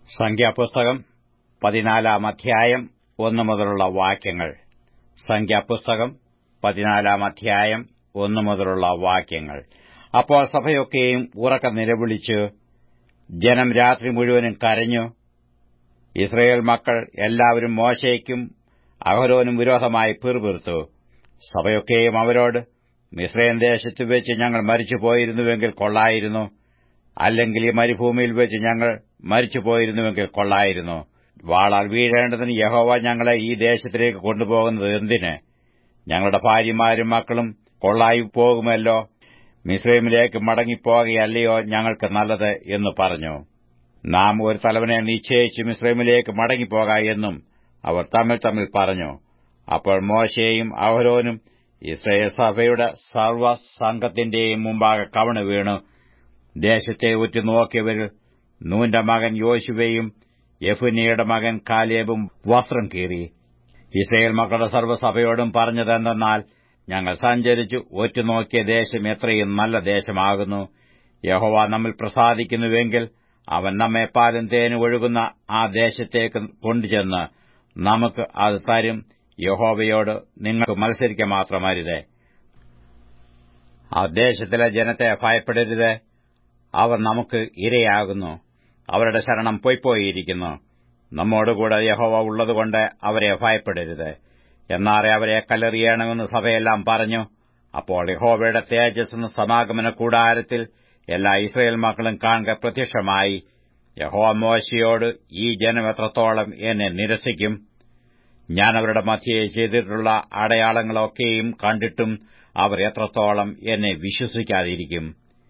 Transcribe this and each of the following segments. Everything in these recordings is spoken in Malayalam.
സംഖ്യാപുസ്തകം പതിനാലാം അധ്യായം ഒന്നു മുതലുള്ള വാക്യങ്ങൾ സംഖ്യാപുസ്തകം പതിനാലാം അധ്യായം ഒന്നു മുതലുള്ള വാക്യങ്ങൾ അപ്പോൾ സഭയൊക്കെയും ഉറക്ക നിലവിളിച്ച് ജനം രാത്രി മുഴുവനും കരഞ്ഞു ഇസ്രയേൽ മക്കൾ എല്ലാവരും മോശയ്ക്കും അഹരോനും വിരോധമായി പിറുപിറുത്തു സഭയൊക്കെയും അവരോട് മിസ്രൈം ദേശത്ത് വെച്ച് ഞങ്ങൾ മരിച്ചുപോയിരുന്നുവെങ്കിൽ കൊള്ളായിരുന്നു അല്ലെങ്കിൽ ഈ മരുഭൂമിയിൽ വെച്ച് ഞങ്ങൾ മരിച്ചുപോയിരുന്നുവെങ്കിൽ കൊള്ളായിരുന്നു വാളാൽ വീഴേണ്ടതിന് യഹോവ ഞങ്ങളെ ഈ ദേശത്തിലേക്ക് കൊണ്ടുപോകുന്നത് എന്തിന് ഞങ്ങളുടെ ഭാര്യമാരും മക്കളും കൊള്ളായി പോകുമല്ലോ മിസ്രൈമിലേക്ക് മടങ്ങിപ്പോകുകയല്ലയോ ഞങ്ങൾക്ക് നല്ലത് എന്ന് പറഞ്ഞു നാം ഒരു തലവനെ നിശ്ചയിച്ച് മിസ്രൈമിലേക്ക് മടങ്ങിപ്പോക എന്നും അവർ തമ്മിൽ തമ്മിൽ പറഞ്ഞു അപ്പോൾ മോശയും അഹരോനും ഇസ്രയേൽ സഭയുടെ സർവ്വസംഘത്തിന്റെയും മുമ്പാകെ കവണ് വീണു ദേശത്തെ ഉറ്റുനോക്കിയവരിൽ നൂന്റെ മകൻ യോശുവയും യഫുനിയുടെ മകൻ കാലേബും വസ്ത്രം കീറി ഇസ്രയേൽ മക്കളുടെ സർവ്വസഭയോടും പറഞ്ഞതെന്തെന്നാൽ ഞങ്ങൾ സഞ്ചരിച്ചു ഒറ്റുനോക്കിയ ദേശം എത്രയും നല്ല ദേശമാകുന്നു യഹോവ നമ്മിൽ പ്രസാദിക്കുന്നുവെങ്കിൽ അവൻ നമ്മെ പാലും തേനും ഒഴുകുന്ന ആ ദേശത്തേക്ക് കൊണ്ടുചെന്ന് നമുക്ക് അത് തരും യഹോവയോട് നിങ്ങൾക്ക് മത്സരിക്ക മാത്രമരുതേ ആ ദേശത്തിലെ ജനത്തെ ഭയപ്പെടരുത് അവർ നമുക്ക് ഇരയാകുന്നു അവരുടെ ശരണം പൊയ്പോയിരിക്കുന്നു നമ്മോടുകൂടെ യഹോവ ഉള്ളതുകൊണ്ട് അവരെ ഭയപ്പെടരുത് എന്നാറെ അവരെ കല്ലെറിയണമെന്ന് സഭയെല്ലാം പറഞ്ഞു അപ്പോൾ യഹോവയുടെ തേജസ്സെന്ന സമാഗമന കൂടാരത്തിൽ എല്ലാ ഇസ്രയേൽ മക്കളും കാണുക പ്രത്യക്ഷമായി യഹോവ മോശയോട് ഈ ജനം എത്രത്തോളം എന്നെ നിരസിക്കും ഞാൻ അവരുടെ മധ്യയെ ചെയ്തിട്ടുള്ള അടയാളങ്ങളൊക്കെയും കണ്ടിട്ടും അവർ എത്രത്തോളം എന്നെ വിശ്വസിക്കാതിരിക്കും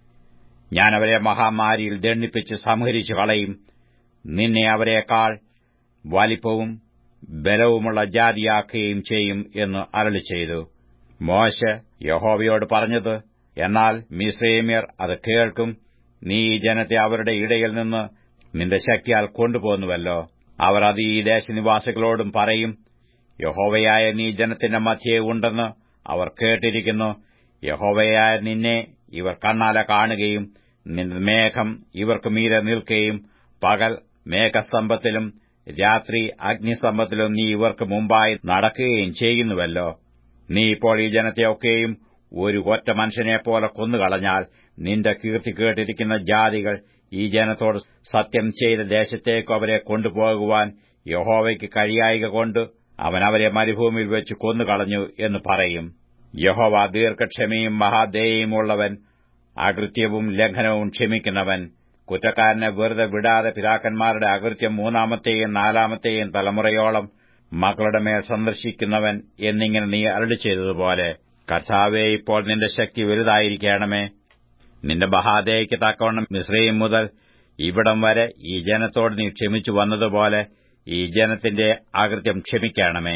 ഞാൻ അവരെ മഹാമാരിയിൽ ദണ്ഡിപ്പിച്ച് സംഹരിച്ചു കളയും നിന്നെ അവരെക്കാൾ വലിപ്പവും ബലവുമുള്ള ജാതിയാക്കുകയും ചെയ്യും എന്ന് അരളി ചെയ്തു മോശ യഹോവയോട് പറഞ്ഞത് എന്നാൽ മിസ്രൈമ്യർ അത് കേൾക്കും നീ ഈ ജനത്തെ അവരുടെ ഇടയിൽ നിന്ന് നിന്റെ ശക്തിയാൽ കൊണ്ടുപോകുന്നുവല്ലോ അവർ അത് ഈ ദേശനിവാസികളോടും പറയും യഹോവയായ നീ ജനത്തിന്റെ മധ്യേ ഉണ്ടെന്ന് അവർ കേട്ടിരിക്കുന്നു യഹോവയായ നിന്നെ ഇവർ കണ്ണാലെ കാണുകയും നിന്റെ മേഘം ഇവർക്ക് മീരെ നിൽക്കുകയും പകൽ മേഘസ്തംഭത്തിലും രാത്രി അഗ്നിസ്തംഭത്തിലും നീ ഇവർക്ക് മുമ്പായി നടക്കുകയും ചെയ്യുന്നുവല്ലോ നീ ഇപ്പോൾ ഈ ജനത്തെയൊക്കെയും ഒരു ഒറ്റ മനുഷ്യനെപ്പോലെ കൊന്നുകളഞ്ഞാൽ നിന്റെ കീർത്തി കേട്ടിരിക്കുന്ന ജാതികൾ ഈ ജനത്തോട് സത്യം ചെയ്ത ദേശത്തേക്ക് അവരെ കൊണ്ടുപോകുവാൻ യഹോവയ്ക്ക് കഴിയായിക കൊണ്ട് അവൻ അവരെ മരുഭൂമിയിൽ വെച്ച് കൊന്നുകളഞ്ഞു എന്ന് പറയും യഹോവ ദീർഘക്ഷമയും മഹാദേയമുള്ളവൻ അകൃത്യവും ലംഘനവും ക്ഷമിക്കുന്നവൻ കുറ്റക്കാരനെ വെറുതെ വിടാതെ പിതാക്കന്മാരുടെ അകൃത്യം മൂന്നാമത്തെയും നാലാമത്തെയും തലമുറയോളം മക്കളുടെ മേൽ സന്ദർശിക്കുന്നവൻ എന്നിങ്ങനെ നീ അരളി ചെയ്തതുപോലെ കർത്താവെ ഇപ്പോൾ നിന്റെ ശക്തി വലുതായിരിക്കണമേ നിന്റെ മഹാദേയ്ക്ക് തക്കവണ്ണം മിശ്രയും മുതൽ ഇവിടം വരെ ഈ ജനത്തോട് നീ ക്ഷമിച്ചു വന്നതുപോലെ ഈ ജനത്തിന്റെ അകൃത്യം ക്ഷമിക്കണമേ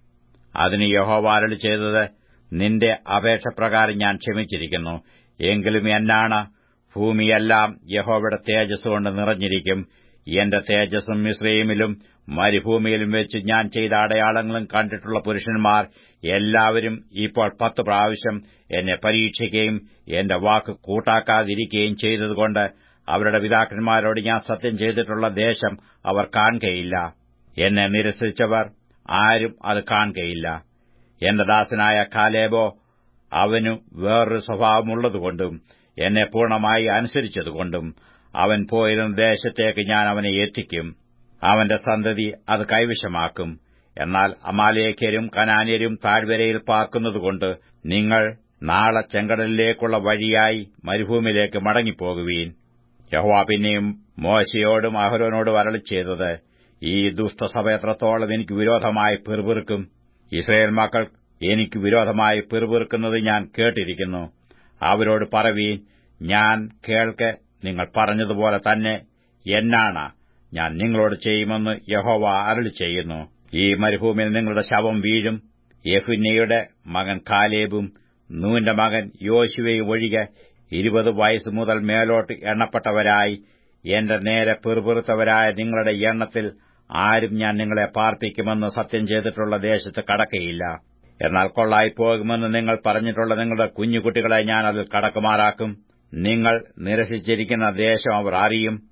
അതിന് യഹോവ അരളി ചെയ്തത് നിന്റെ അപേക്ഷപ്രകാരം ഞാൻ ക്ഷമിച്ചിരിക്കുന്നു എങ്കിലും എന്നാണ് ഭൂമിയെല്ലാം യഹോവയുടെ തേജസ് കൊണ്ട് നിറഞ്ഞിരിക്കും എന്റെ തേജസ്സും മിശ്രയിമിലും മരുഭൂമിയിലും വെച്ച് ഞാൻ ചെയ്ത അടയാളങ്ങളും കണ്ടിട്ടുള്ള പുരുഷന്മാർ എല്ലാവരും ഇപ്പോൾ പത്ത് പ്രാവശ്യം എന്നെ പരീക്ഷിക്കുകയും എന്റെ വാക്ക് കൂട്ടാക്കാതിരിക്കുകയും ചെയ്തതുകൊണ്ട് അവരുടെ പിതാക്കന്മാരോട് ഞാൻ സത്യം ചെയ്തിട്ടുള്ള ദേശം അവർ കാണുകയില്ല എന്നെ നിരസിച്ചവർ ആരും അത് കാണുകയില്ല എന്റെ ദാസനായ കാലേബോ അവനു വേറൊരു സ്വഭാവമുള്ളതുകൊണ്ടും എന്നെ പൂർണ്ണമായി അനുസരിച്ചതുകൊണ്ടും അവൻ പോയിരുന്ന ദേശത്തേക്ക് ഞാൻ അവനെ എത്തിക്കും അവന്റെ സന്തതി അത് കൈവശമാക്കും എന്നാൽ അമാലേഖ്യരും കനാന്യരും താഴ്വരയിൽ പാർക്കുന്നതുകൊണ്ട് നിങ്ങൾ നാളെ ചെങ്കടലിലേക്കുള്ള വഴിയായി മരുഭൂമിയിലേക്ക് മടങ്ങിപ്പോകുവീൻ യഹോവ പിന്നെയും മോശയോടും അഹരോനോടും അരളി ചെയ്തത് ഈ ദുഷ്ടസഭ എത്രത്തോളം എനിക്ക് വിരോധമായി പിറുപിറുക്കും ഇസ്രയേൽ മക്കൾ എനിക്ക് വിരോധമായി പിറുപിറുക്കുന്നത് ഞാൻ കേട്ടിരിക്കുന്നു അവരോട് പറവീൻ ഞാൻ കേൾക്കെ നിങ്ങൾ പറഞ്ഞതുപോലെ തന്നെ എന്നാണ് ഞാൻ നിങ്ങളോട് ചെയ്യുമെന്ന് യഹോവ അരളി ചെയ്യുന്നു ഈ മരുഭൂമിയിൽ നിങ്ങളുടെ ശവം വീഴും യഫുന്നയുടെ മകൻ കാലേബും നൂന്റെ മകൻ യോശുവയും ഒഴികെ ഇരുപത് വയസ്സ് മുതൽ മേലോട്ട് എണ്ണപ്പെട്ടവരായി എന്റെ നേരെ പെറുപെറുത്തവരായ നിങ്ങളുടെ എണ്ണത്തിൽ ആരും ഞാൻ നിങ്ങളെ പാർപ്പിക്കുമെന്ന് സത്യം ചെയ്തിട്ടുള്ള ദേശത്ത് കടക്കയില്ല എന്നാൽ കൊള്ളായി പോകുമെന്ന് നിങ്ങൾ പറഞ്ഞിട്ടുള്ള നിങ്ങളുടെ കുഞ്ഞുകുട്ടികളെ ഞാൻ അതിൽ കടക്കുമാറാക്കും നിങ്ങൾ നിരസിച്ചിരിക്കുന്ന ദേശം അവർ അറിയും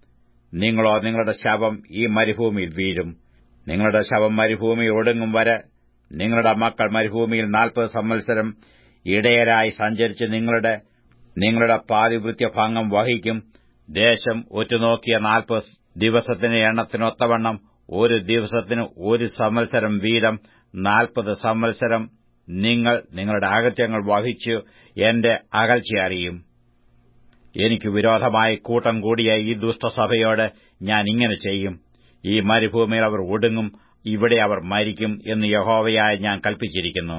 നിങ്ങളോ നിങ്ങളുടെ ശവം ഈ മരുഭൂമിയിൽ വീഴും നിങ്ങളുടെ ശവം മരുഭൂമിയിൽ ഒടുങ്ങും വരെ നിങ്ങളുടെ മക്കൾ മരുഭൂമിയിൽ നാൽപ്പത് സംവത്സരം ഇടയരായി സഞ്ചരിച്ച് നിങ്ങളുടെ നിങ്ങളുടെ പാതിവൃത്യഭംഗം വഹിക്കും ദേശം ഒറ്റുനോക്കിയ നാൽപ്പത് ദിവസത്തിന് എണ്ണത്തിനൊത്തവണ്ണം ഒരു ദിവസത്തിന് ഒരു സംവത്സരം വീതം നാൽപ്പത് സംവത്സരം നിങ്ങൾ നിങ്ങളുടെ അകത്യങ്ങൾ വഹിച്ചു എന്റെ അകൽച്ച അറിയും എനിക്ക് വിരോധമായി കൂട്ടം കൂടിയ ഈ ദുഷ്ടസഭയോട് ഞാൻ ഇങ്ങനെ ചെയ്യും ഈ മരുഭൂമിയിൽ അവർ ഒടുങ്ങും ഇവിടെ അവർ മരിക്കും എന്ന് യഹോവയായി ഞാൻ കൽപ്പിച്ചിരിക്കുന്നു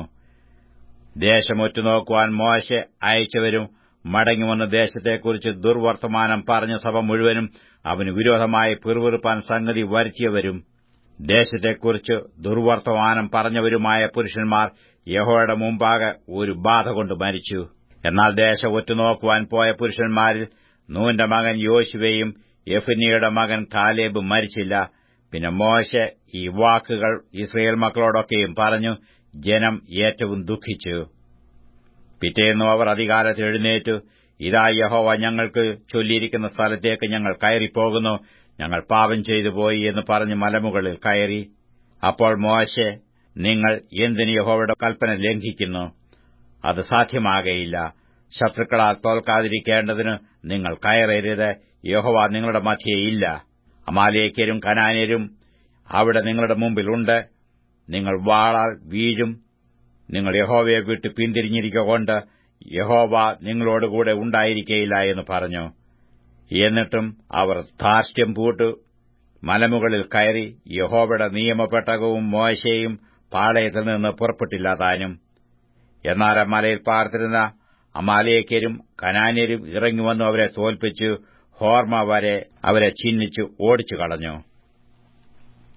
ദേശം ഒറ്റുനോക്കുവാൻ മോശെ അയച്ചവരും മടങ്ങിവന്ന ദേശത്തെക്കുറിച്ച് ദുർവർത്തമാനം പറഞ്ഞ സഭ മുഴുവനും അവന് വിരോധമായി പിറുപിറുപ്പാൻ സംഗതി വരുത്തിയവരും ദേശത്തെക്കുറിച്ച് ദുർവർത്തമാനം പറഞ്ഞവരുമായ പുരുഷന്മാർ യഹോയുടെ മുമ്പാകെ ഒരു ബാധ കൊണ്ട് മരിച്ചു എന്നാൽ ദേശം ഒറ്റുനോക്കുവാൻ പോയ പുരുഷന്മാരിൽ നൂന്റെ മകൻ യോശുവയും യഫുനിയുടെ മകൻ കാലേബ് മരിച്ചില്ല പിന്നെ മോശെ ഈ വാക്കുകൾ ഇസ്രയേൽ മക്കളോടൊക്കെയും പറഞ്ഞു ജനം ഏറ്റവും ദുഃഖിച്ചു പിറ്റേന്നു അവർ അധികാരത്തിൽ എഴുന്നേറ്റു ഇതാ യഹോവ ഞങ്ങൾക്ക് ചൊല്ലിയിരിക്കുന്ന സ്ഥലത്തേക്ക് ഞങ്ങൾ കയറിപ്പോകുന്നു ഞങ്ങൾ പാപം ചെയ്തു പോയി എന്ന് പറഞ്ഞ് മലമുകളിൽ കയറി അപ്പോൾ മോശെ നിങ്ങൾ എന്തിന് യഹോവയുടെ കൽപ്പന ലംഘിക്കുന്നു അത് സാധ്യമാകയില്ല ശത്രുക്കളാൽ തോൽക്കാതിരിക്കേണ്ടതിന് നിങ്ങൾ കയറരുത് യഹോവ നിങ്ങളുടെ മധ്യേ ഇല്ല അമാലേക്കരും കനാന്യരും അവിടെ നിങ്ങളുടെ മുമ്പിലുണ്ട് നിങ്ങൾ വാളാൽ വീഴും നിങ്ങൾ യഹോവയെ വിട്ട് പിന്തിരിഞ്ഞിരിക്കൊണ്ട് യഹോവ നിങ്ങളോടുകൂടെ ഉണ്ടായിരിക്കയില്ല എന്ന് പറഞ്ഞു എന്നിട്ടും അവർ ധാർഷ്ട്യം പൂട്ടു മലമുകളിൽ കയറി യഹോവയുടെ നിയമപ്പെട്ടകവും മോശയും പാളയത്തിൽ നിന്ന് പുറപ്പെട്ടില്ല താനും എന്നാൽ ആ മലയിൽ പാർത്തിരുന്ന അമാലേക്കരും കനാന്യരും ഇറങ്ങിവന്നു അവരെ തോൽപ്പിച്ചു ഹോർമ വരെ അവരെ ചിഹ്നിച്ചു ഓടിച്ചു കളഞ്ഞു